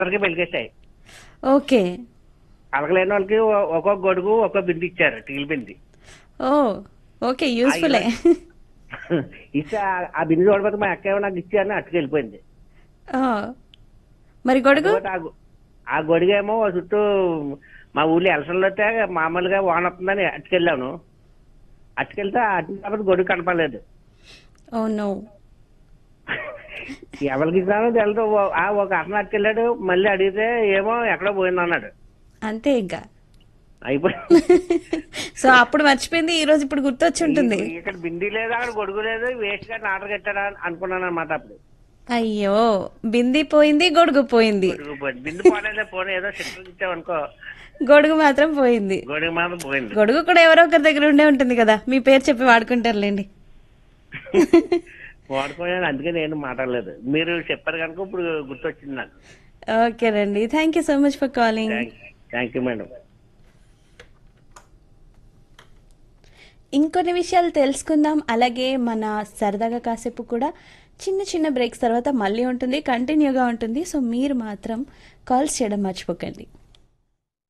అందరికి వెలిగేశాయి ఓకే అలగలేని వాళ్ళకి ఒ- ఒక్కొక్క గొడుగు ఒక్కొక్క బింది ఇచ్చారు టీల్ బింది ఓ ఓకే యూస్ఫుల్లే ఇస్తే ఆ- ఆ బింది చూడబోతే మా అక్క ఏమో నాకు ఇచ్చారని అట్టుకు వెళ్ళిపోయింది ఓ. మరి గొడుగు తర్వాత ఆ గొ- ఆ గొడుగేమో ఓ చుట్టూ మా ఊళ్ళో ఎలసన్లో వస్తే మామూలుగా వాన వస్తుందని అట్టుకెళ్ళాను అట్టుకెళ్తే అటు కాబట్టి గొడుగు కనపడలేదు ఓ నో ఎవరికి ఇచ్చినానో తెలదు ఓ- ఆ ఒక అతను అట్టుకెళ్ళాడు మళ్ళీ అడిగితే ఏమో ఎక్కడో పోయింది అన్నాడు అంతే ఇంకా అయిపోయింది సో అప్పుడు మర్చిపోయింది ఈ రోజు ఇప్పుడు గుర్తొచ్చి ఉంటుంది ఈ- ఇక్కడ బింది లేదు అక్కడ గొడుగు లేదు వేస్ట్ గా ఆర్డర్ కట్టాడా అనుకున్నాను అనమాట అప్పుడు అయ్యో బింది పోయింది గొడుగు పోయింది గొడుగు పోయింది బిందు పోలేదే పోనీ ఏదో సిట్రల్ ఇచ్చావనుకో గొడుగు మాత్రం పోయింది గొడుగు మాత్రం పోయింది గొడుగు కూడా ఎవరో ఒకరి దగ్గర ఉండే ఉంటుంది కదా మీ పేరు చెప్పి వాడుకుంటారులేండి వాడుకోయాను అందుకే నేను మాట్లాడలేదు మీరు చెప్పారు కనుక ఇప్పుడు గుర్తొచ్చింది నాకు ఓకేనండి thank you so much for calling thank you madam ఇంకొన్ని విషయాలు తెలుసుకుందాం అలాగే మన సరదాగా కాసేపు కూడా చిన్న చిన్న బ్రేక్స్ తర్వాత మళ్ళీ ఉంటుంది కంటిన్యూగా ఉంటుంది సో మీరు మాత్రం కాల్స్ చేయడం మర్చిపోకండి